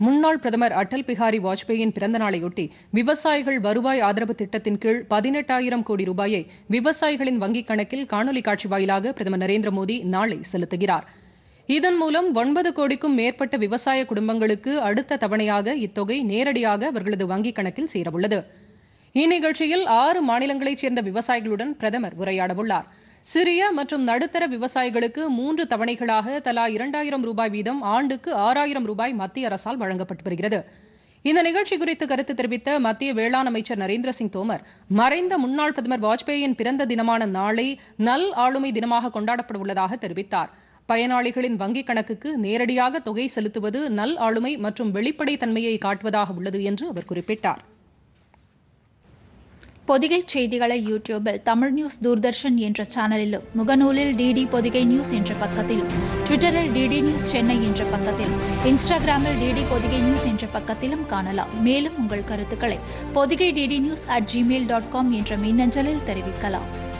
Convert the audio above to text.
முன்னாள் பிரதமர் அடல் பிஹாரி வாஜ்பேயின் பிறந்த நாளையொட்டி விவசாயிகள் வருவாய் ஆதரவு திட்டத்தின் கீழ் பதினெட்டாயிரம் கோடி ரூபாயை விவசாயிகளின் வங்கிக் கணக்கில் காணொலி காட்சி வாயிலாக பிரதமர் நரேந்திர மோடி நாளை செலுத்துகிறார் இதன் மூலம் ஒன்பது கோடிக்கும் மேற்பட்ட விவசாய குடும்பங்களுக்கு அடுத்த தவணையாக இத்தொகை நேரடியாக அவர்களது வங்கிக் கணக்கில் சேரவுள்ளது இந்நிகழ்ச்சியில் ஆறு மாநிலங்களைச் சேர்ந்த விவசாயிகளுடன் பிரதமர் உரையாடவுள்ளார் சிறிய மற்றும் நடுத்தர விவசாயிகளுக்கு மூன்று தவணைகளாக தலா இரண்டாயிரம் ரூபாய் வீதம் ஆண்டுக்கு ஆறாயிரம் ரூபாய் மத்திய அரசால் வழங்கப்பட்டு வருகிறது இந்த நிகழ்ச்சி குறித்து கருத்து தெரிவித்த மத்திய வேளாண் அமைச்சர் நரேந்திர சிங் தோமர் மறைந்த முன்னாள் பிரதமர் வாஜ்பேயின் பிறந்த தினமான நாளை நல் ஆளுமை தினமாக கொண்டாடப்பட உள்ளதாக தெரிவித்தார் பயனாளிகளின் வங்கிக் கணக்குக்கு நேரடியாக தொகை செலுத்துவது நல் ஆளுமை மற்றும் வெளிப்படைத் தன்மையை காட்டுவதாக உள்ளது என்று அவர் குறிப்பிட்டார் பொதிகை செய்திகளை யூடியூபில் தமிழ் நியூஸ் தூர்தர்ஷன் என்ற சேனலிலும் முகநூலில் டிடி பொதிகை நியூஸ் என்ற பக்கத்திலும் ட்விட்டரில் டிடி நியூஸ் சென்னை என்ற பக்கத்திலும் இன்ஸ்டாகிராமில் டிடி பொதிகை நியூஸ் என்ற பக்கத்திலும் காணலாம் மேலும் உங்கள் கருத்துக்களை Podhigai DD news at Gmail dot com என்ற மின்னஞ்சலில் தெரிவிக்கலாம்